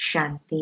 சாந்தி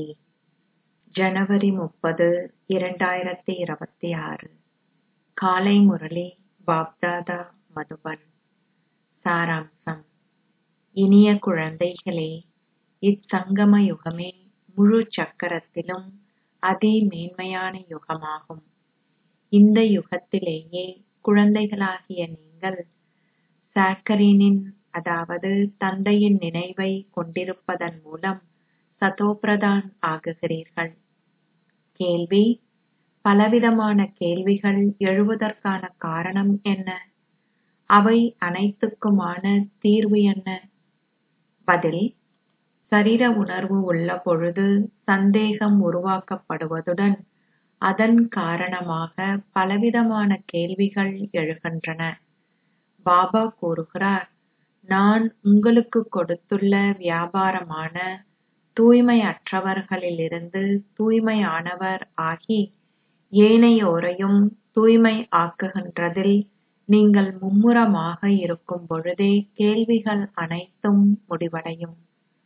ஜனவரி முப்பது இரண்டாயிரத்தி இருபத்தி ஆறு காலை முரளி பாப்தாதா மதுபன் சாராம்சம் இனிய குழந்தைகளே இச்சங்கம யுகமே முழு சக்கரத்திலும் அதி மேன்மையான யுகமாகும் இந்த யுகத்திலேயே குழந்தைகளாகிய நீங்கள் சாக்கரினின் அதாவது தந்தையின் நினைவை கொண்டிருப்பதன் மூலம் சதோபிரதான் ஆகுகிறீர்கள் கேள்வி பலவிதமான கேள்விகள் எழுவதற்கான காரணம் என்ன அவை அனைத்துக்குமான தீர்வு என்ன பதில் சரீர உணர்வு உள்ள பொழுது சந்தேகம் உருவாக்கப்படுவதுடன் அதன் காரணமாக பலவிதமான கேள்விகள் எழுகின்றன பாபா கூறுகிறார் நான் உங்களுக்கு கொடுத்துள்ள வியாபாரமான தூய்மையற்றவர்களிலிருந்து தூய்மையானவர் ஆகி ஏனையோரையும் தூய்மை ஆக்குகின்றதில் நீங்கள் மும்முரமாக இருக்கும் பொழுதே கேள்விகள் அனைத்தும் முடிவடையும்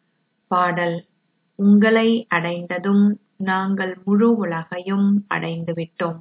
பாடல் உங்களை அடைந்ததும் நாங்கள் முழு உலகையும் அடைந்துவிட்டோம்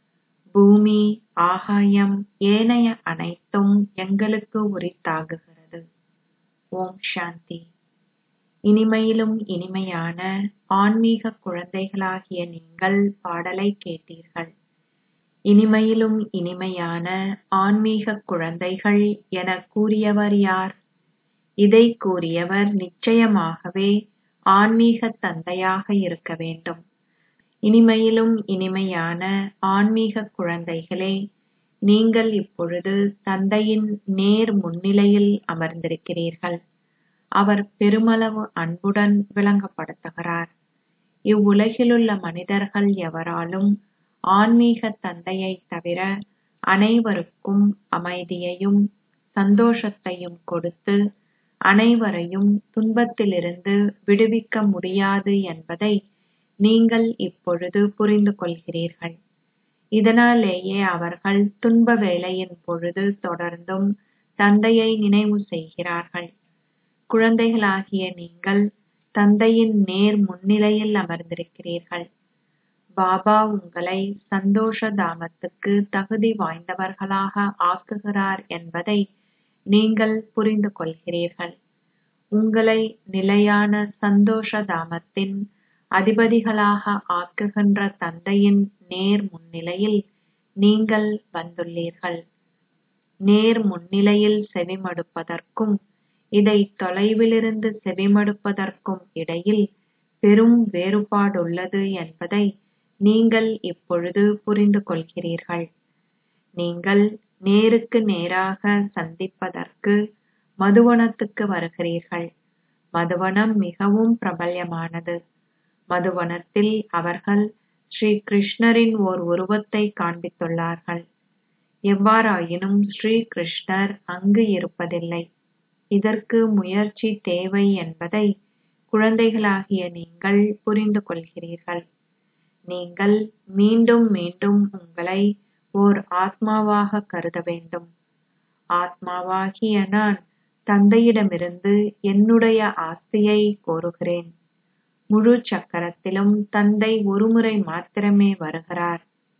பூமி ஆகாயம் ஏனைய அனைத்தும் எங்களுக்கு உரித்தாகுகிறது ஓம் சாந்தி இனிமையிலும் இனிமையான ஆன்மீக குழந்தைகளாகிய நீங்கள் பாடலை கேட்டீர்கள் இனிமையிலும் இனிமையான ஆன்மீக குழந்தைகள் என கூறியவர் யார் இதை கூறியவர் நிச்சயமாகவே ஆன்மீக தந்தையாக இருக்க வேண்டும் இனிமையிலும் இனிமையான ஆன்மீக குழந்தைகளே நீங்கள் இப்பொழுது தந்தையின் நேர் முன்னிலையில் அமர்ந்திருக்கிறீர்கள் அவர் பெருமளவு அன்புடன் விளங்கப்படுத்துகிறார் இவ்வுலகிலுள்ள மனிதர்கள் எவராலும் ஆன்மீக தந்தையை தவிர அனைவருக்கும் அமைதியையும் சந்தோஷத்தையும் கொடுத்து அனைவரையும் துன்பத்திலிருந்து விடுவிக்க முடியாது என்பதை நீங்கள் இப்பொழுது புரிந்து கொள்கிறீர்கள் இதனாலேயே அவர்கள் துன்ப வேளையின் பொழுது தொடர்ந்தும் தந்தையை நினைவு செய்கிறார்கள் குழந்தைகளாகிய நீங்கள் தந்தையின் நேர் முன்னிலையில் அமர்ந்திருக்கிறீர்கள் பாபா உங்களை சந்தோஷ தாமத்துக்கு தகுதி வாய்ந்தவர்களாக ஆக்குகிறார் என்பதை நீங்கள் புரிந்து கொள்கிறீர்கள் உங்களை நிலையான சந்தோஷ தாமத்தின் அதிபதிகளாக ஆக்குகின்ற தந்தையின் நேர் முன்னிலையில் நீங்கள் வந்துள்ளீர்கள் நேர் முன்னிலையில் செவிமடுப்பதற்கும் இதை தொலைவிலிருந்து செவிமடுப்பதற்கும் இடையில் பெரும் வேறுபாடுள்ளது என்பதை நீங்கள் இப்பொழுது புரிந்து கொள்கிறீர்கள் நீங்கள் நேருக்கு நேராக சந்திப்பதற்கு மதுவனத்துக்கு வருகிறீர்கள் மதுவனம் மிகவும் பிரபல்யமானது மதுவனத்தில் அவர்கள் ஸ்ரீ கிருஷ்ணரின் ஓர் உருவத்தை காண்பித்துள்ளார்கள் எவ்வாறாயினும் ஸ்ரீ கிருஷ்ணர் அங்கு இருப்பதில்லை இதற்கு முயற்சி தேவை என்பதை குழந்தைகளாகிய நீங்கள் புரிந்து கொள்கிறீர்கள் நீங்கள் மீண்டும் மீண்டும் உங்களை ஓர் ஆத்மாவாக கருத வேண்டும் ஆத்மாவாகிய நான் தந்தையிடமிருந்து என்னுடைய ஆஸ்தியை கோருகிறேன் முழு சக்கரத்திலும் தந்தை ஒருமுறை மாத்திரமே வருகிறார்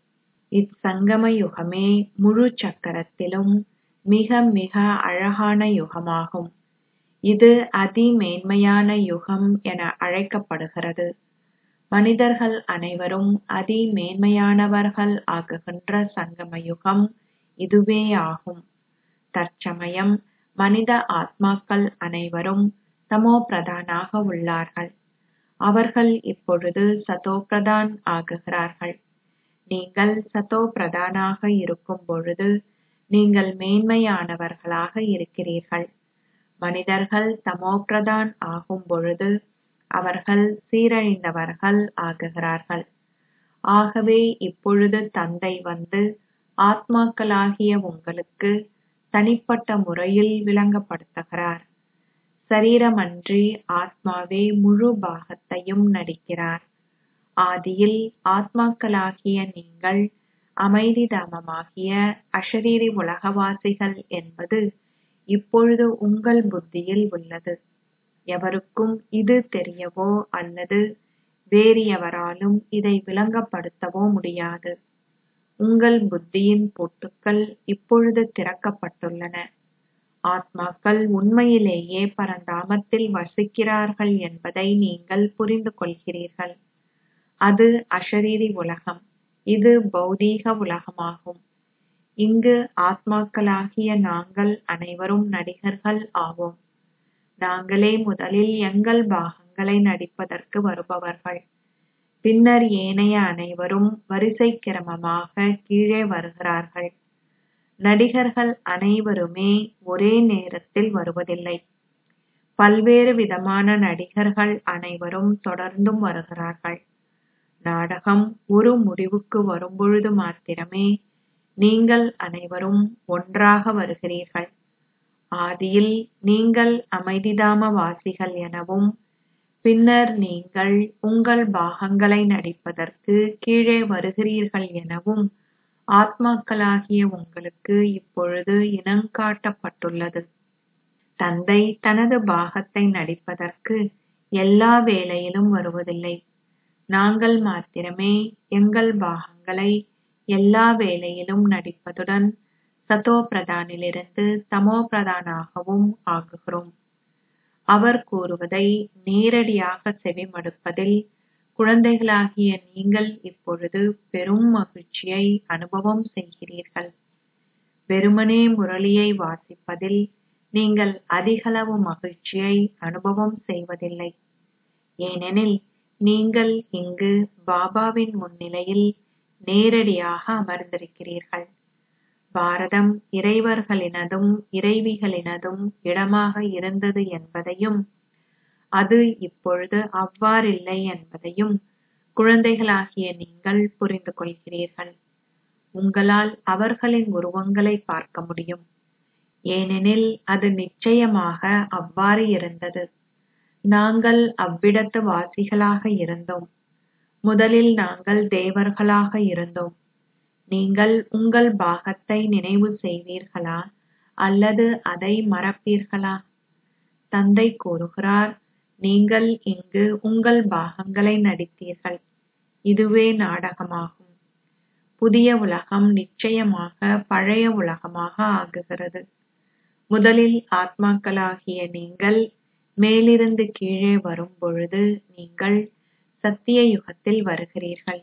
இச்சங்கம யுகமே முழு சக்கரத்திலும் மிக மிக அழகான யுகமாகும் இது அதிமேன்மையான யுகம் என அழைக்கப்படுகிறது மனிதர்கள் அனைவரும் அதிமேன்மையானவர்கள் ஆகுகின்ற சங்கம யுகம் இதுவே ஆகும் தற்சமயம் மனித ஆத்மாக்கள் அனைவரும் தமோ பிரதானாக உள்ளார்கள் அவர்கள் இப்பொழுது சதோ பிரதான் ஆகுகிறார்கள் நீங்கள் சதோ பிரதானாக இருக்கும் பொழுது நீங்கள் மேன்மையானவர்களாக இருக்கிறீர்கள் மனிதர்கள் தமோ பிரதான் ஆகும் பொழுது அவர்கள் சீரழிந்தவர்கள் ஆகுகிறார்கள் ஆகவே இப்பொழுது தந்தை வந்து ஆத்மாக்களாகிய உங்களுக்கு தனிப்பட்ட முறையில் விளங்கப்படுத்துகிறார் சரீரமன்றி ஆத்மாவே முழு பாகத்தையும் நடிக்கிறார் ஆதியில் ஆத்மாக்களாகிய நீங்கள் அமைதி தாமமாகிய அஷரீரி உலகவாசிகள் என்பது இப்பொழுது உங்கள் புத்தியில் உள்ளது எவருக்கும் இது தெரியவோ அல்லது வேறு எவராலும் இதை விளங்கப்படுத்தவோ முடியாது உங்கள் புத்தியின் பூட்டுக்கள் இப்பொழுது திறக்கப்பட்டுள்ளன ஆத்மாக்கள் உண்மையிலேயே பரந்தாமத்தில் வசிக்கிறார்கள் என்பதை நீங்கள் புரிந்து கொள்கிறீர்கள் அது அஷரீரி உலகம் இது பௌதீக உலகமாகும் இங்கு ஆத்மாக்களாகிய நாங்கள் அனைவரும் நடிகர்கள் ஆவோம் நாங்களே முதலில் எங்கள் பாகங்களை நடிப்பதற்கு வருபவர்கள் பின்னர் ஏனைய அனைவரும் வரிசை கிரமமாக கீழே வருகிறார்கள் நடிகர்கள் அனைவருமே ஒரே நேரத்தில் வருவதில்லை பல்வேறு விதமான நடிகர்கள் அனைவரும் தொடர்ந்தும் வருகிறார்கள் நாடகம் ஒரு முடிவுக்கு வரும்பொழுது மாத்திரமே நீங்கள் அனைவரும் ஒன்றாக வருகிறீர்கள் ஆதியில் நீங்கள் அமைதிதாம வாசிகள் எனவும் பின்னர் நீங்கள் உங்கள் பாகங்களை நடிப்பதற்கு கீழே வருகிறீர்கள் எனவும் ஆத்மாக்களாகிய உங்களுக்கு இப்பொழுது இனங்காட்டப்பட்டுள்ளது தந்தை தனது பாகத்தை நடிப்பதற்கு எல்லா வேளையிலும் வருவதில்லை நாங்கள் மாத்திரமே எங்கள் பாகங்களை எல்லா வேளையிலும் நடிப்பதுடன் சதோ பிரதானிலிருந்து தமோ பிரதானாகவும் ஆகுகிறோம் அவர் கூறுவதை நேரடியாக செவிமடுப்பதில் குழந்தைகளாகிய நீங்கள் இப்பொழுது பெரும் மகிழ்ச்சியை அனுபவம் செய்கிறீர்கள் வெறுமனே முரளியை வாசிப்பதில் நீங்கள் அதிகளவு மகிழ்ச்சியை அனுபவம் செய்வதில்லை ஏனெனில் நீங்கள் இங்கு பாபாவின் முன்னிலையில் நேரடியாக அமர்ந்திருக்கிறீர்கள் பாரதம் இறைவர்களினதும் இறைவிகளினதும் இடமாக இருந்தது என்பதையும் அது இப்பொழுது அவ்வாறில்லை என்பதையும் குழந்தைகளாகிய நீங்கள் புரிந்து கொள்கிறீர்கள் உங்களால் அவர்களின் உருவங்களை பார்க்க முடியும் ஏனெனில் அது நிச்சயமாக அவ்வாறு இருந்தது நாங்கள் அவ்விடத்து வாசிகளாக இருந்தோம் முதலில் நாங்கள் தேவர்களாக இருந்தோம் நீங்கள் உங்கள் பாகத்தை நினைவு செய்வீர்களா அல்லது அதை மறப்பீர்களா தந்தை கூறுகிறார் நீங்கள் இங்கு உங்கள் பாகங்களை நடித்தீர்கள் இதுவே நாடகமாகும் புதிய உலகம் நிச்சயமாக பழைய உலகமாக ஆகுகிறது முதலில் ஆத்மாக்களாகிய நீங்கள் மேலிருந்து கீழே வரும் பொழுது நீங்கள் சத்திய யுகத்தில் வருகிறீர்கள்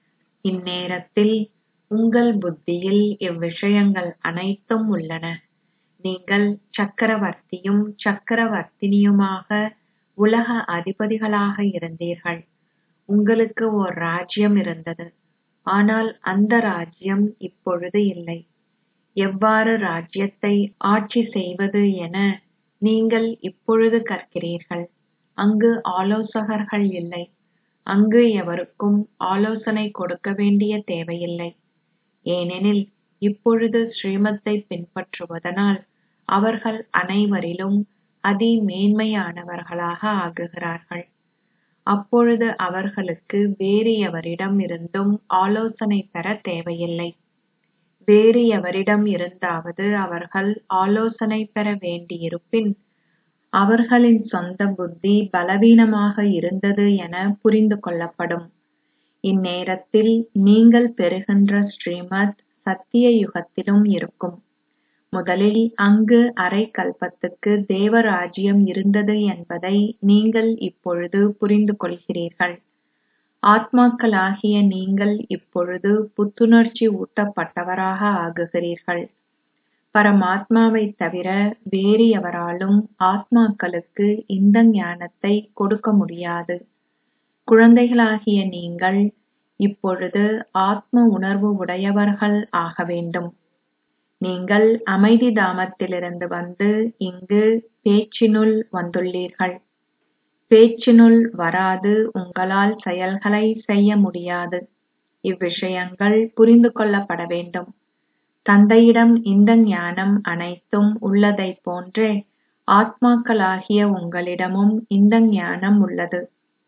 இந்நேரத்தில் உங்கள் புத்தியில் இவ்விஷயங்கள் அனைத்தும் உள்ளன நீங்கள் சக்கரவர்த்தியும் சக்கரவர்த்தினியுமாக உலக அதிபதிகளாக இருந்தீர்கள் உங்களுக்கு ஓர் ராஜ்யம் இருந்தது ஆனால் அந்த ராஜ்யம் இப்பொழுது இல்லை எவ்வாறு ராஜ்யத்தை ஆட்சி செய்வது என நீங்கள் இப்பொழுது கற்கிறீர்கள் அங்கு ஆலோசகர்கள் இல்லை அங்கு எவருக்கும் ஆலோசனை கொடுக்க வேண்டிய தேவையில்லை ஏனெனில் இப்பொழுது ஸ்ரீமத்தை பின்பற்றுவதனால் அவர்கள் அனைவரிலும் அதி மேன்மையானவர்களாக ஆகுகிறார்கள் அப்பொழுது அவர்களுக்கு வேறு எவரிடம் இருந்தும் ஆலோசனை பெற தேவையில்லை வேறு எவரிடம் இருந்தாவது அவர்கள் ஆலோசனை பெற வேண்டியிருப்பின் அவர்களின் சொந்த புத்தி பலவீனமாக இருந்தது என புரிந்து கொள்ளப்படும் இந்நேரத்தில் நீங்கள் பெறுகின்ற ஸ்ரீமத் சத்திய யுகத்திலும் இருக்கும் முதலில் அங்கு அரை கல்பத்துக்கு தேவராஜ்யம் இருந்தது என்பதை நீங்கள் இப்பொழுது புரிந்து கொள்கிறீர்கள் ஆத்மாக்களாகிய நீங்கள் இப்பொழுது புத்துணர்ச்சி ஊட்டப்பட்டவராக ஆகுகிறீர்கள் பரமாத்மாவைத் தவிர வேறு எவராலும் ஆத்மாக்களுக்கு இந்த ஞானத்தை கொடுக்க முடியாது குழந்தைகளாகிய நீங்கள் இப்பொழுது ஆத்ம உணர்வு உடையவர்கள் ஆக வேண்டும் நீங்கள் அமைதி தாமத்திலிருந்து வந்து இங்கு பேச்சினுள் வந்துள்ளீர்கள் பேச்சினுள் வராது உங்களால் செயல்களை செய்ய முடியாது இவ்விஷயங்கள் புரிந்து கொள்ளப்பட வேண்டும் தந்தையிடம் இந்த ஞானம் அனைத்தும் உள்ளதைப் போன்றே ஆத்மாக்களாகிய உங்களிடமும் இந்த ஞானம் உள்ளது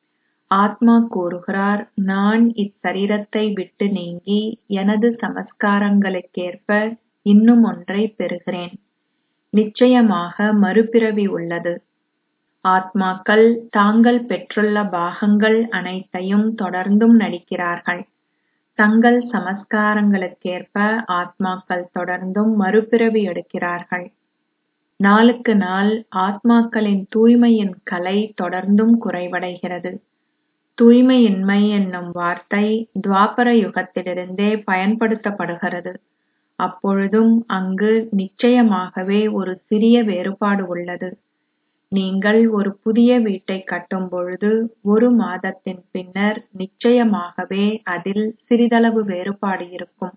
ஆத்மா கூறுகிறார் நான் இச்சரீரத்தை விட்டு நீங்கி எனது சமஸ்காரங்களுக்கேற்ப இன்னும் ஒன்றை பெறுகிறேன் நிச்சயமாக மறுபிறவி உள்ளது ஆத்மாக்கள் தாங்கள் பெற்றுள்ள பாகங்கள் அனைத்தையும் தொடர்ந்தும் நடிக்கிறார்கள் தங்கள் சமஸ்காரங்களுக்கேற்ப ஆத்மாக்கள் தொடர்ந்தும் மறுபிறவி எடுக்கிறார்கள் நாளுக்கு நாள் ஆத்மாக்களின் தூய்மையின் கலை தொடர்ந்தும் குறைவடைகிறது தூய்மையின்மை என்னும் வார்த்தை துவாபர யுகத்திலிருந்தே பயன்படுத்தப்படுகிறது அப்பொழுதும் அங்கு நிச்சயமாகவே ஒரு சிறிய வேறுபாடு உள்ளது நீங்கள் ஒரு புதிய வீட்டை கட்டும் பொழுது ஒரு மாதத்தின் பின்னர் நிச்சயமாகவே அதில் சிறிதளவு வேறுபாடு இருக்கும்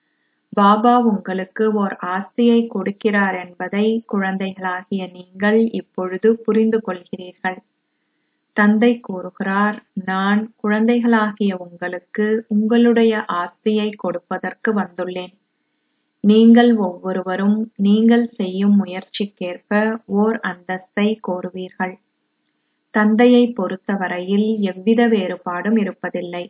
பாபா உங்களுக்கு ஓர் ஆஸ்தியை கொடுக்கிறார் என்பதை குழந்தைகளாகிய நீங்கள் இப்பொழுது புரிந்து கொள்கிறீர்கள் தந்தை கூறுகிறார் நான் குழந்தைகளாகிய உங்களுக்கு உங்களுடைய ஆஸ்தியை கொடுப்பதற்கு வந்துள்ளேன் நீங்கள் ஒவ்வொருவரும் நீங்கள் செய்யும் முயற்சிக்கேற்ப ஓர் அந்தஸ்தை கோருவீர்கள் தந்தையை பொறுத்தவரையில் எவ்வித வேறுபாடும் இருப்பதில்லை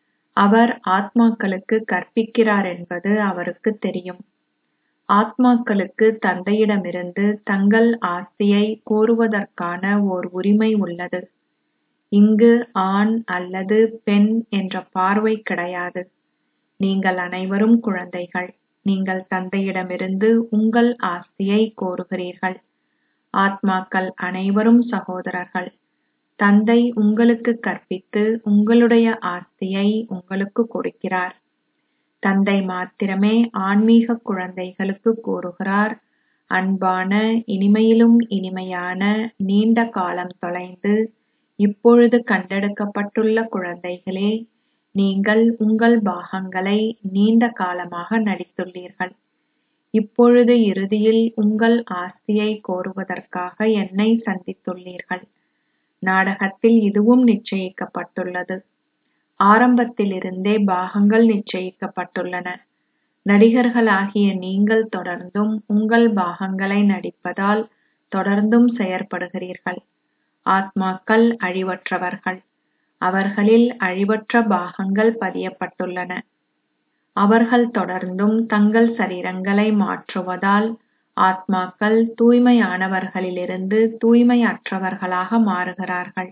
அவர் ஆத்மாக்களுக்கு கற்பிக்கிறார் என்பது அவருக்கு தெரியும் ஆத்மாக்களுக்கு தந்தையிடமிருந்து தங்கள் ஆஸ்தியை கோருவதற்கான ஓர் உரிமை உள்ளது இங்கு ஆண் அல்லது பெண் என்ற பார்வை கிடையாது நீங்கள் அனைவரும் குழந்தைகள் நீங்கள் தந்தையிடமிருந்து உங்கள் ஆஸ்தியை கோருகிறீர்கள் ஆத்மாக்கள் அனைவரும் சகோதரர்கள் தந்தை உங்களுக்கு கற்பித்து உங்களுடைய ஆஸ்தியை உங்களுக்கு கொடுக்கிறார் தந்தை மாத்திரமே ஆன்மீக குழந்தைகளுக்கு கூறுகிறார் அன்பான இனிமையிலும் இனிமையான நீண்ட காலம் தொலைந்து இப்பொழுது கண்டெடுக்கப்பட்டுள்ள குழந்தைகளே நீங்கள் உங்கள் பாகங்களை நீண்ட காலமாக நடித்துள்ளீர்கள் இப்பொழுது இறுதியில் உங்கள் ஆஸ்தியை கோருவதற்காக என்னை சந்தித்துள்ளீர்கள் நாடகத்தில் இதுவும் நிச்சயிக்கப்பட்டுள்ளது ஆரம்பத்திலிருந்தே பாகங்கள் நிச்சயிக்கப்பட்டுள்ளன நடிகர்களாகிய நீங்கள் தொடர்ந்தும் உங்கள் பாகங்களை நடிப்பதால் தொடர்ந்தும் செயற்படுகிறீர்கள் ஆத்மாக்கள் அழிவற்றவர்கள் அவர்களில் அழிவற்ற பாகங்கள் பதியப்பட்டுள்ளன அவர்கள் தொடர்ந்தும் தங்கள் சரீரங்களை மாற்றுவதால் ஆத்மாக்கள் தூய்மையானவர்களிலிருந்து தூய்மையற்றவர்களாக மாறுகிறார்கள்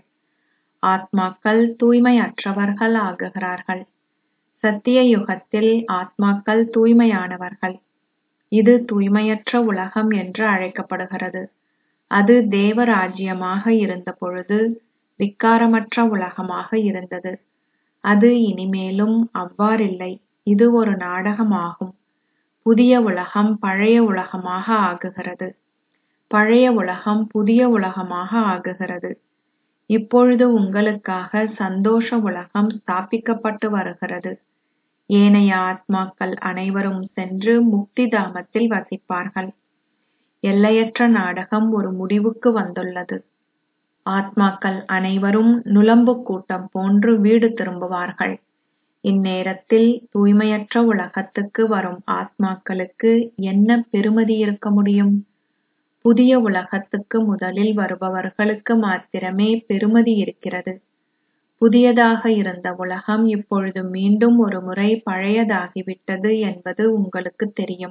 ஆத்மாக்கள் தூய்மையற்றவர்கள் ஆகுகிறார்கள் சத்திய யுகத்தில் ஆத்மாக்கள் தூய்மையானவர்கள் இது தூய்மையற்ற உலகம் என்று அழைக்கப்படுகிறது அது தேவராஜ்யமாக இருந்தபொழுது விக்காரமற்ற உலகமாக இருந்தது அது இனிமேலும் அவ்வாறில்லை இது ஒரு நாடகமாகும் புதிய உலகம் பழைய உலகமாக ஆகுகிறது பழைய உலகம் புதிய உலகமாக ஆகுகிறது இப்பொழுது உங்களுக்காக சந்தோஷ உலகம் ஸ்தாபிக்கப்பட்டு வருகிறது ஏனைய ஆத்மாக்கள் அனைவரும் சென்று முக்தி தாமத்தில் வசிப்பார்கள் எல்லையற்ற நாடகம் ஒரு முடிவுக்கு வந்துள்ளது ஆத்மாக்கள் அனைவரும் நுளம்பு கூட்டம் போன்று வீடு திரும்புவார்கள் இந்நேரத்தில் தூய்மையற்ற உலகத்துக்கு வரும் ஆத்மாக்களுக்கு என்ன பெருமதி இருக்க முடியும் புதிய உலகத்துக்கு முதலில் வருபவர்களுக்கு மாத்திரமே பெருமதி இருக்கிறது புதியதாக இருந்த உலகம் இப்பொழுது மீண்டும் ஒரு முறை பழையதாகிவிட்டது என்பது உங்களுக்கு தெரியும்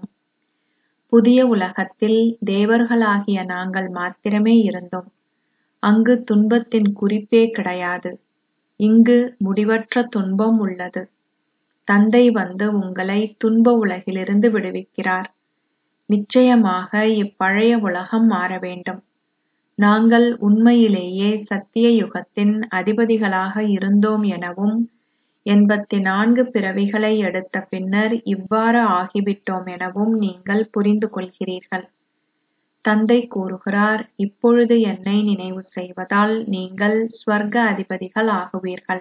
புதிய உலகத்தில் தேவர்களாகிய நாங்கள் மாத்திரமே இருந்தோம் அங்கு துன்பத்தின் குறிப்பே கிடையாது இங்கு முடிவற்ற துன்பம் உள்ளது தந்தை வந்து உங்களை துன்ப உலகிலிருந்து விடுவிக்கிறார் நிச்சயமாக இப்பழைய உலகம் மாற வேண்டும் நாங்கள் உண்மையிலேயே சத்திய யுகத்தின் அதிபதிகளாக இருந்தோம் எனவும் எண்பத்தி நான்கு பிறவிகளை எடுத்த பின்னர் இவ்வாறு ஆகிவிட்டோம் எனவும் நீங்கள் புரிந்து கொள்கிறீர்கள் தந்தை கூறுகிறார் இப்பொழுது என்னை நினைவு செய்வதால் நீங்கள் ஸ்வர்க அதிபதிகள் ஆகுவீர்கள்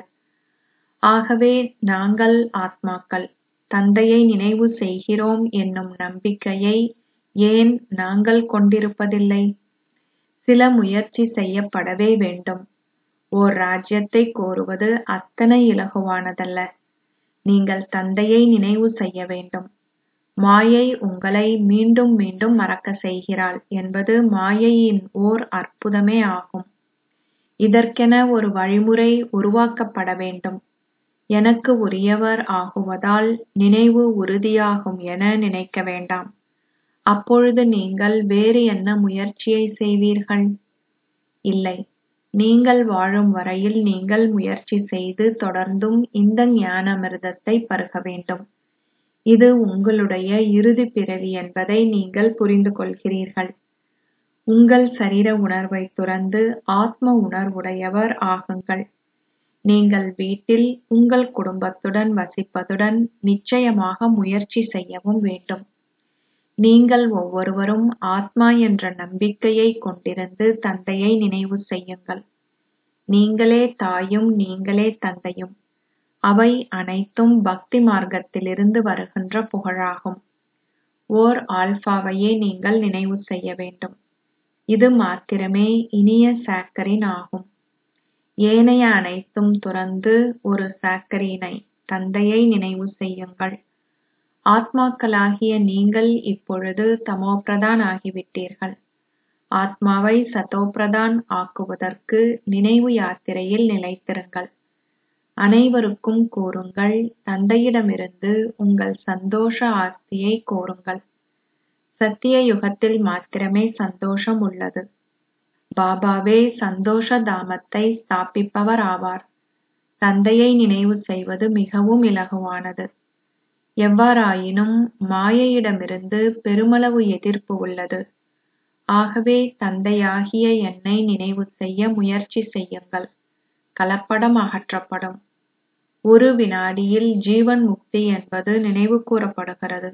ஆகவே நாங்கள் ஆத்மாக்கள் தந்தையை நினைவு செய்கிறோம் என்னும் நம்பிக்கையை ஏன் நாங்கள் கொண்டிருப்பதில்லை சில முயற்சி செய்யப்படவே வேண்டும் ஓர் ராஜ்யத்தை கோருவது அத்தனை இலகுவானதல்ல நீங்கள் தந்தையை நினைவு செய்ய வேண்டும் மாயை உங்களை மீண்டும் மீண்டும் மறக்க செய்கிறாள் என்பது மாயையின் ஓர் அற்புதமே ஆகும் இதற்கென ஒரு வழிமுறை உருவாக்கப்பட வேண்டும் எனக்கு உரியவர் ஆகுவதால் நினைவு உறுதியாகும் என நினைக்க வேண்டாம் அப்பொழுது நீங்கள் வேறு என்ன முயற்சியை செய்வீர்கள் இல்லை நீங்கள் வாழும் வரையில் நீங்கள் முயற்சி செய்து தொடர்ந்தும் இந்த ஞானாமிர்தத்தை பருக வேண்டும் இது உங்களுடைய இறுதி பிறவி என்பதை நீங்கள் புரிந்து கொள்கிறீர்கள் உங்கள் சரீர உணர்வை துறந்து ஆத்ம உணர்வுடையவர் ஆகுங்கள் நீங்கள் வீட்டில் உங்கள் குடும்பத்துடன் வசிப்பதுடன் நிச்சயமாக முயற்சி செய்யவும் வேண்டும் நீங்கள் ஒவ்வொருவரும் ஆத்மா என்ற நம்பிக்கையை கொண்டிருந்து தந்தையை நினைவு செய்யுங்கள் நீங்களே தாயும் நீங்களே தந்தையும் அவை அனைத்தும் பக்தி மார்க்கத்திலிருந்து வருகின்ற புகழாகும் ஓர் ஆல்பாவையே நீங்கள் நினைவு செய்ய வேண்டும் இது மாத்திரமே இனிய சாக்கரின் ஆகும் ஏனைய அனைத்தும் துறந்து ஒரு சாக்கரினை தந்தையை நினைவு செய்யுங்கள் ஆத்மாக்களாகிய நீங்கள் இப்பொழுது தமோபிரதான் ஆகிவிட்டீர்கள் ஆத்மாவை சதோபிரதான் ஆக்குவதற்கு நினைவு யாத்திரையில் நிலைத்திருங்கள் அனைவருக்கும் கூறுங்கள் தந்தையிடமிருந்து உங்கள் சந்தோஷ ஆஸ்தியை கோருங்கள் சத்திய யுகத்தில் மாத்திரமே சந்தோஷம் உள்ளது பாபாவே சந்தோஷ தாமத்தை ஸ்தாபிப்பவர் ஆவார் தந்தையை நினைவு செய்வது மிகவும் இலகுவானது எவ்வாறாயினும் மாயையிடமிருந்து பெருமளவு எதிர்ப்பு உள்ளது ஆகவே தந்தையாகிய என்னை நினைவு செய்ய முயற்சி செய்யுங்கள் கலப்படம் அகற்றப்படும் ஒரு வினாடியில் ஜீவன் முக்தி என்பது நினைவு கூறப்படுகிறது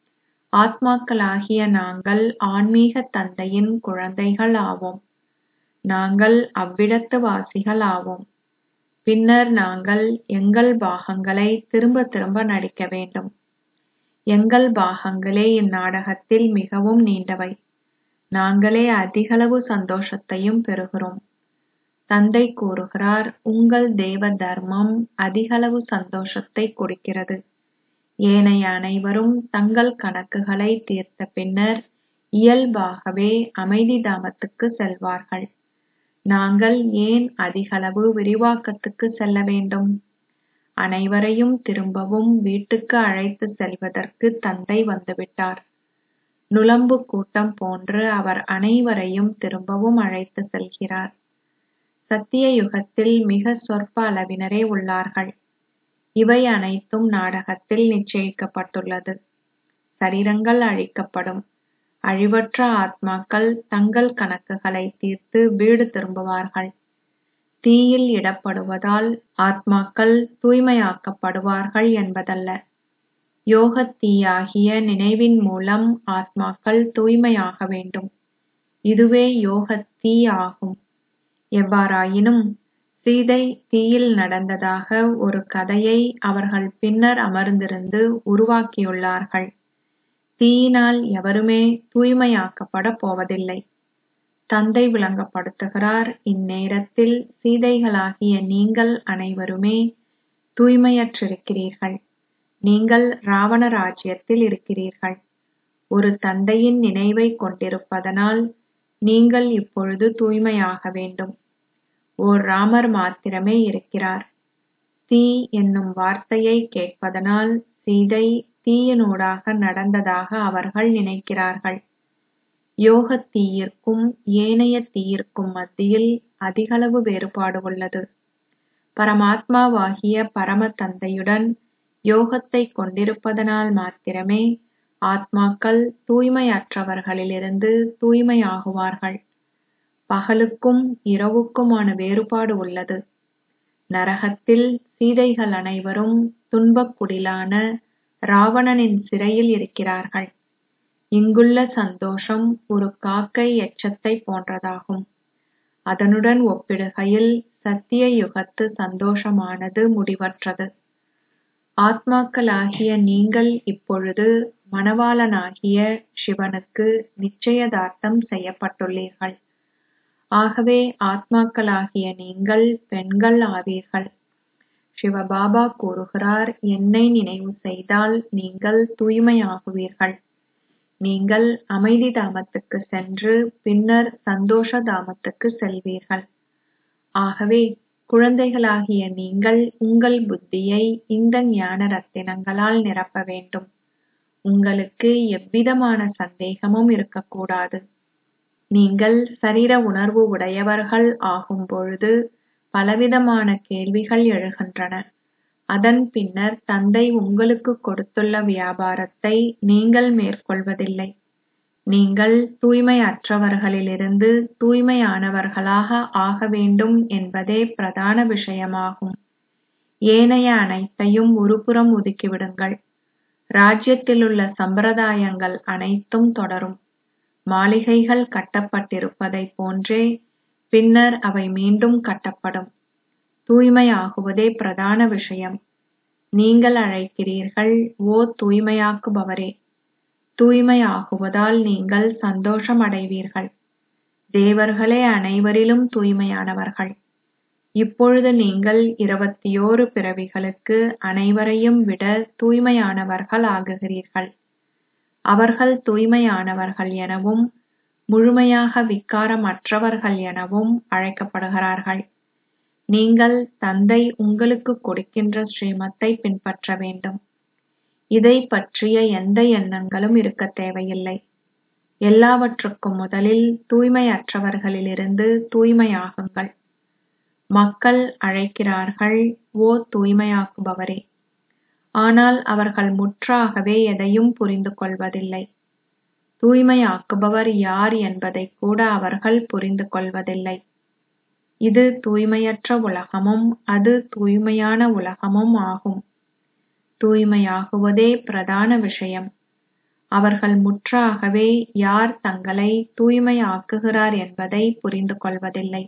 ஆத்மாக்களாகிய நாங்கள் ஆன்மீக தந்தையின் குழந்தைகள் ஆவோம் நாங்கள் அவ்விடத்து வாசிகள் ஆவோம் பின்னர் நாங்கள் எங்கள் பாகங்களை திரும்ப திரும்ப நடிக்க வேண்டும் எங்கள் பாகங்களே இந்நாடகத்தில் மிகவும் நீண்டவை நாங்களே அதிகளவு சந்தோஷத்தையும் பெறுகிறோம் தந்தை கூறுகிறார் உங்கள் தேவ தர்மம் அதிகளவு சந்தோஷத்தை கொடுக்கிறது ஏனைய அனைவரும் தங்கள் கணக்குகளை தீர்த்த பின்னர் இயல்பாகவே அமைதி தாமத்துக்கு செல்வார்கள் நாங்கள் ஏன் அதிகளவு விரிவாக்கத்துக்கு செல்ல வேண்டும் அனைவரையும் திரும்பவும் வீட்டுக்கு அழைத்து செல்வதற்கு தந்தை வந்துவிட்டார் நுளம்பு கூட்டம் போன்று அவர் அனைவரையும் திரும்பவும் அழைத்து செல்கிறார் சத்திய யுகத்தில் மிக சொற்ப அளவினரே உள்ளார்கள் இவை அனைத்தும் நாடகத்தில் நிச்சயிக்கப்பட்டுள்ளது சரீரங்கள் அழிக்கப்படும் அழிவற்ற ஆத்மாக்கள் தங்கள் கணக்குகளை தீர்த்து வீடு திரும்புவார்கள் தீயில் இடப்படுவதால் ஆத்மாக்கள் தூய்மையாக்கப்படுவார்கள் என்பதல்ல யோகத் தீயாகிய நினைவின் மூலம் ஆத்மாக்கள் தூய்மையாக வேண்டும் இதுவே யோகத் தீ ஆகும் எவ்வாறாயினும் சீதை தீயில் நடந்ததாக ஒரு கதையை அவர்கள் பின்னர் அமர்ந்திருந்து உருவாக்கியுள்ளார்கள் தீயினால் எவருமே தூய்மையாக்கப்பட போவதில்லை தந்தை விளங்கப்படுத்துகிறார் இந்நேரத்தில் சீதைகளாகிய நீங்கள் அனைவருமே தூய்மையற்றிருக்கிறீர்கள் நீங்கள் ராவண ராஜ்யத்தில் இருக்கிறீர்கள் ஒரு தந்தையின் நினைவை கொண்டிருப்பதனால் நீங்கள் இப்பொழுது தூய்மையாக வேண்டும் ஓர் ராமர் மாத்திரமே இருக்கிறார் தீ என்னும் வார்த்தையை கேட்பதனால் சீதை தீயினூடாக நடந்ததாக அவர்கள் நினைக்கிறார்கள் யோகத் தீயிற்கும் ஏனைய தீயிற்கும் மத்தியில் அதிகளவு வேறுபாடு உள்ளது பரமாத்மாவாகிய பரம தந்தையுடன் யோகத்தை கொண்டிருப்பதனால் மாத்திரமே ஆத்மாக்கள் தூய்மையற்றவர்களிலிருந்து தூய்மையாகுவார்கள் பகலுக்கும் இரவுக்குமான வேறுபாடு உள்ளது நரகத்தில் சீதைகள் அனைவரும் துன்பக்குடிலான ராவணனின் சிறையில் இருக்கிறார்கள் இங்குள்ள சந்தோஷம் ஒரு காக்கை எச்சத்தை போன்றதாகும் அதனுடன் ஒப்பிடுகையில் சத்திய யுகத்து சந்தோஷமானது முடிவற்றது ஆத்மாக்களாகிய நீங்கள் இப்பொழுது மணவாளனாகிய சிவனுக்கு நிச்சயதார்த்தம் செய்யப்பட்டுள்ளீர்கள் ஆகவே ஆத்மாக்களாகிய நீங்கள் பெண்கள் ஆவீர்கள் சிவபாபா கூறுகிறார் என்னை நினைவு செய்தால் நீங்கள் தூய்மையாகுவீர்கள் நீங்கள் அமைதி தாமத்துக்கு சென்று பின்னர் சந்தோஷ தாமத்துக்கு செல்வீர்கள் ஆகவே குழந்தைகளாகிய நீங்கள் உங்கள் புத்தியை இந்த ஞான ரத்தினங்களால் நிரப்ப வேண்டும் உங்களுக்கு எவ்விதமான சந்தேகமும் இருக்கக்கூடாது நீங்கள் சரீர உணர்வு உடையவர்கள் ஆகும் பொழுது பலவிதமான கேள்விகள் எழுகின்றன அதன் பின்னர் தந்தை உங்களுக்கு கொடுத்துள்ள வியாபாரத்தை நீங்கள் மேற்கொள்வதில்லை நீங்கள் தூய்மையற்றவர்களிலிருந்து தூய்மையானவர்களாக ஆக வேண்டும் என்பதே பிரதான விஷயமாகும் ஏனைய அனைத்தையும் ஒருபுறம் ஒதுக்கிவிடுங்கள் ராஜ்யத்திலுள்ள சம்பிரதாயங்கள் அனைத்தும் தொடரும் மாளிகைகள் கட்டப்பட்டிருப்பதைப் போன்றே பின்னர் அவை மீண்டும் கட்டப்படும் தூய்மையாகுவதே பிரதான விஷயம் நீங்கள் அழைக்கிறீர்கள் ஓ தூய்மையாக்குபவரே தூய்மையாகுவதால் நீங்கள் சந்தோஷம் அடைவீர்கள் தேவர்களே அனைவரிலும் தூய்மையானவர்கள் இப்பொழுது நீங்கள் இருபத்தியோரு பிறவிகளுக்கு அனைவரையும் விட தூய்மையானவர்கள் ஆகுகிறீர்கள் அவர்கள் தூய்மையானவர்கள் எனவும் முழுமையாக விக்காரமற்றவர்கள் எனவும் அழைக்கப்படுகிறார்கள் நீங்கள் தந்தை உங்களுக்கு கொடுக்கின்ற ஸ்ரீமத்தை பின்பற்ற வேண்டும் இதை பற்றிய எந்த எண்ணங்களும் இருக்க தேவையில்லை எல்லாவற்றுக்கும் முதலில் தூய்மையற்றவர்களிலிருந்து தூய்மையாகுங்கள் மக்கள் அழைக்கிறார்கள் ஓ தூய்மையாக்குபவரே ஆனால் அவர்கள் முற்றாகவே எதையும் புரிந்து கொள்வதில்லை தூய்மையாக்குபவர் யார் என்பதை கூட அவர்கள் புரிந்து கொள்வதில்லை இது தூய்மையற்ற உலகமும் அது தூய்மையான உலகமும் ஆகும் தூய்மையாகுவதே பிரதான விஷயம் அவர்கள் முற்றாகவே யார் தங்களை தூய்மையாக்குகிறார் என்பதை புரிந்து கொள்வதில்லை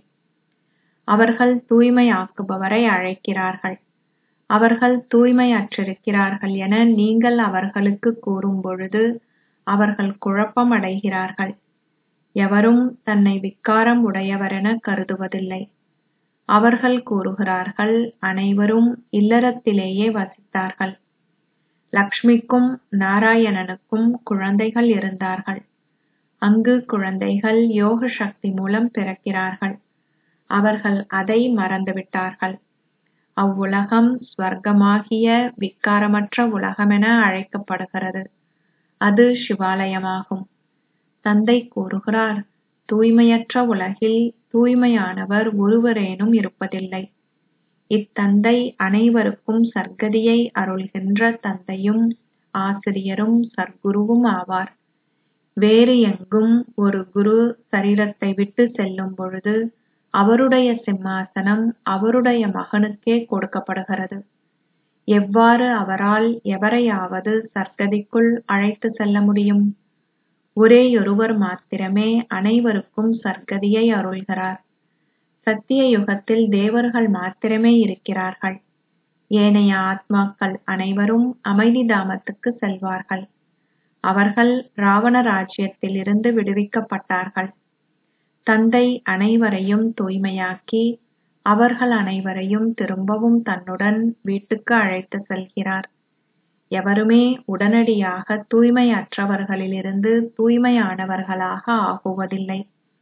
அவர்கள் தூய்மையாக்குபவரை அழைக்கிறார்கள் அவர்கள் தூய்மையற்றிருக்கிறார்கள் என நீங்கள் அவர்களுக்கு கூறும் பொழுது அவர்கள் குழப்பம் அடைகிறார்கள் எவரும் தன்னை விக்காரம் உடையவரென கருதுவதில்லை அவர்கள் கூறுகிறார்கள் அனைவரும் இல்லறத்திலேயே வசித்தார்கள் லக்ஷ்மிக்கும் நாராயணனுக்கும் குழந்தைகள் இருந்தார்கள் அங்கு குழந்தைகள் யோக சக்தி மூலம் பிறக்கிறார்கள் அவர்கள் அதை மறந்துவிட்டார்கள் அவ்வுலகம் ஸ்வர்க்கமாகிய விக்காரமற்ற உலகமென அழைக்கப்படுகிறது அது சிவாலயமாகும் தந்தை கூறுகிறார் தூய்மையற்ற உலகில் தூய்மையானவர் ஒருவரேனும் இருப்பதில்லை இத்தந்தை அனைவருக்கும் சர்க்கதியை அருள்கின்ற தந்தையும் ஆசிரியரும் சர்க்குருவும் ஆவார் வேறு எங்கும் ஒரு குரு சரீரத்தை விட்டு செல்லும் பொழுது அவருடைய சிம்மாசனம் அவருடைய மகனுக்கே கொடுக்கப்படுகிறது எவ்வாறு அவரால் எவரையாவது சர்க்கதிக்குள் அழைத்து செல்ல முடியும் ஒரேயொருவர் மாத்திரமே அனைவருக்கும் சர்க்கதியை அருள்கிறார் சத்திய யுகத்தில் தேவர்கள் மாத்திரமே இருக்கிறார்கள் ஏனைய ஆத்மாக்கள் அனைவரும் அமைதி தாமத்துக்கு செல்வார்கள் அவர்கள் ராவண ராஜ்யத்தில் இருந்து விடுவிக்கப்பட்டார்கள் தந்தை அனைவரையும் தூய்மையாக்கி அவர்கள் அனைவரையும் திரும்பவும் தன்னுடன் வீட்டுக்கு அழைத்து செல்கிறார் எவருமே உடனடியாக தூய்மையற்றவர்களிலிருந்து தூய்மையானவர்களாக ஆகுவதில்லை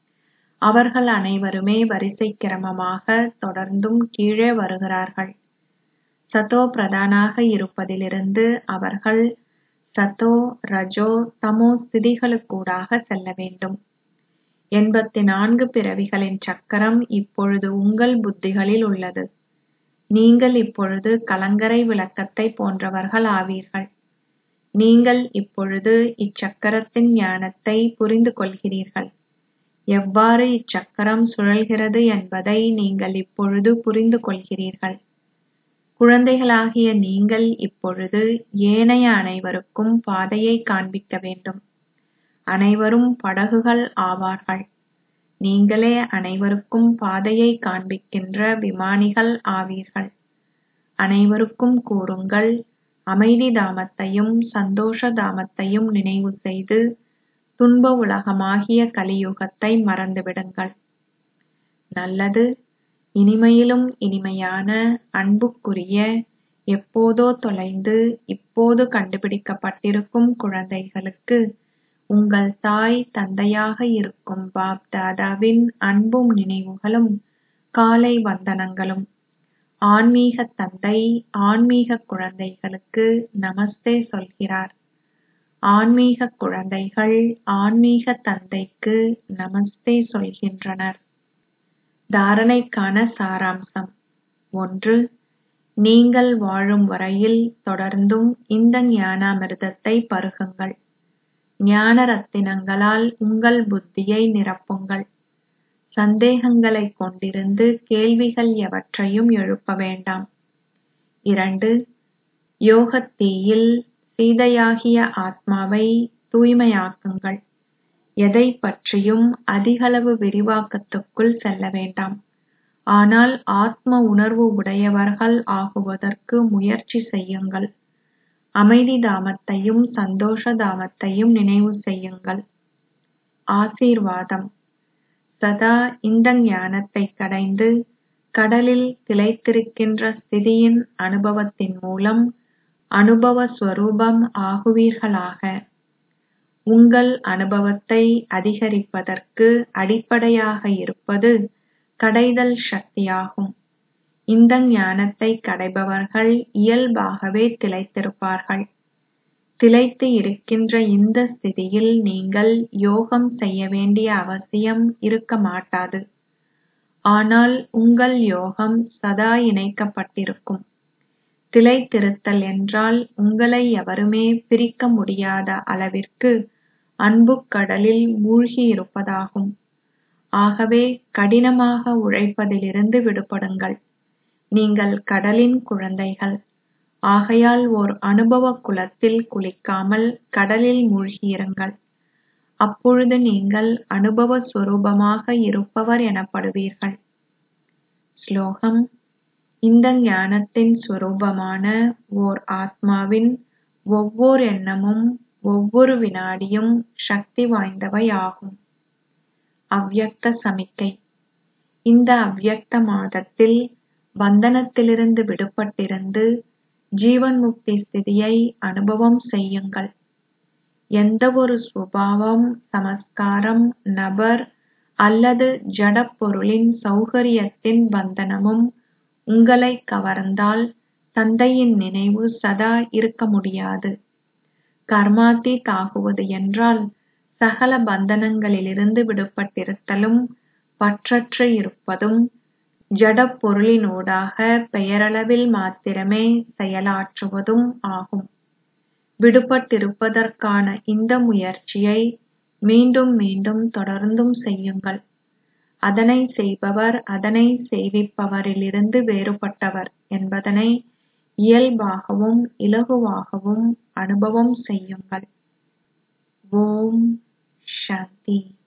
அவர்கள் அனைவருமே வரிசை கிரமமாக தொடர்ந்தும் கீழே வருகிறார்கள் சதோ பிரதானாக இருப்பதிலிருந்து அவர்கள் சதோ ரஜோ தமோ ஸ்திதிகளுக்கூடாக செல்ல வேண்டும் எண்பத்தி நான்கு பிறவிகளின் சக்கரம் இப்பொழுது உங்கள் புத்திகளில் உள்ளது நீங்கள் இப்பொழுது கலங்கரை விளக்கத்தை போன்றவர்கள் ஆவீர்கள் நீங்கள் இப்பொழுது இச்சக்கரத்தின் ஞானத்தை புரிந்து கொள்கிறீர்கள் எவ்வாறு இச்சக்கரம் சுழல்கிறது என்பதை நீங்கள் இப்பொழுது புரிந்து கொள்கிறீர்கள் குழந்தைகளாகிய நீங்கள் இப்பொழுது ஏனைய அனைவருக்கும் பாதையை காண்பிக்க வேண்டும் அனைவரும் படகுகள் ஆவார்கள் நீங்களே அனைவருக்கும் பாதையை காண்பிக்கின்ற விமானிகள் ஆவீர்கள் அனைவருக்கும் கூறுங்கள் அமைதி தாமத்தையும் சந்தோஷ தாமத்தையும் நினைவு செய்து துன்ப உலகமாகிய கலியுகத்தை மறந்துவிடுங்கள் நல்லது இனிமையிலும் இனிமையான அன்புக்குரிய எப்போதோ தொலைந்து இப்போது கண்டுபிடிக்கப்பட்டிருக்கும் குழந்தைகளுக்கு உங்கள் தாய் தந்தையாக இருக்கும் பாப் தாதாவின் அன்பும் நினைவுகளும் காலை வந்தனங்களும் ஆன்மீக தந்தை ஆன்மீக குழந்தைகளுக்கு நமஸ்தே சொல்கிறார் ஆன்மீக குழந்தைகள் ஆன்மீக தந்தைக்கு நமஸ்தே சொல்கின்றனர் தாரணைக்கான சாராம்சம் ஒன்று நீங்கள் வாழும் வரையில் தொடர்ந்தும் இந்த ஞானாமிர்தத்தை பருகுங்கள் ஞான ரத்தினங்களால் உங்கள் புத்தியை நிரப்புங்கள் சந்தேகங்களைக் கொண்டிருந்து கேள்விகள் எவற்றையும் எழுப்ப வேண்டாம் இரண்டு யோகத்தீயில் சீதையாகிய ஆத்மாவை தூய்மையாக்குங்கள் எதைப் பற்றியும் அதிகளவு விரிவாக்கத்துக்குள் செல்ல வேண்டாம் ஆனால் ஆத்ம உணர்வு உடையவர்கள் ஆகுவதற்கு முயற்சி செய்யுங்கள் அமைதி தாமத்தையும் சந்தோஷ தாமத்தையும் நினைவு செய்யுங்கள் ஆசீர்வாதம் சதா இந்த ஞானத்தை கடைந்து கடலில் திளைத்திருக்கின்ற ஸ்திதியின் அனுபவத்தின் மூலம் அனுபவ ஸ்வரூபம் ஆகுவீர்களாக உங்கள் அனுபவத்தை அதிகரிப்பதற்கு அடிப்படையாக இருப்பது கடைதல் சக்தியாகும் இந்த ஞானத்தை கடைபவர்கள் இயல்பாகவே திளைத்திருப்பார்கள் திளைத்து இருக்கின்ற இந்த ஸ்திதியில் நீங்கள் யோகம் செய்ய வேண்டிய அவசியம் இருக்க மாட்டாது ஆனால் உங்கள் யோகம் சதா இணைக்கப்பட்டிருக்கும் திளைத்திருத்தல் என்றால் உங்களை எவருமே பிரிக்க முடியாத அளவிற்கு அன்புக் கடலில் மூழ்கியிருப்பதாகும் ஆகவே கடினமாக உழைப்பதிலிருந்து விடுபடுங்கள் நீங்கள் கடலின் குழந்தைகள் ஆகையால் ஓர் அனுபவ குளத்தில் குளிக்காமல் கடலில் மூழ்கியிருங்கள் அப்பொழுது நீங்கள் அனுபவ ஸ்வரூபமாக இருப்பவர் எனப்படுவீர்கள் ஸ்லோகம் இந்த ஞானத்தின் ஸ்வரூபமான ஓர் ஆத்மாவின் ஒவ்வோர் எண்ணமும் ஒவ்வொரு வினாடியும் சக்தி வாய்ந்தவை ஆகும் அவ்யக்த சமிக்கை இந்த அவ்யக்த மாதத்தில் பந்தனத்திலிருந்து விடுபட்டிருந்து ஜீவன் முக்தி ஸ்திதியை அனுபவம் செய்யுங்கள் எந்தவொரு சுபாவம் சமஸ்காரம் நபர் அல்லது ஜடப் பொருளின் சௌகரியத்தின் பந்தனமும் உங்களை கவர்ந்தால் தந்தையின் நினைவு சதா இருக்க முடியாது கர்மாத்தீத் ஆகுவது என்றால் சகல பந்தனங்களிலிருந்து விடுபட்டிருத்தலும் பற்றற்று இருப்பதும் ஜடப் பொருளினூடாக பெயரளவில் மாத்திரமே செயலாற்றுவதும் ஆகும் விடுபட்டிருப்பதற்கான இந்த முயற்சியை மீண்டும் மீண்டும் தொடர்ந்தும் செய்யுங்கள் அதனை செய்பவர் அதனை செய்விப்பவரிலிருந்து வேறுபட்டவர் என்பதனை இயல்பாகவும் இலகுவாகவும் அனுபவம் செய்யுங்கள் ஓம் சாந்தி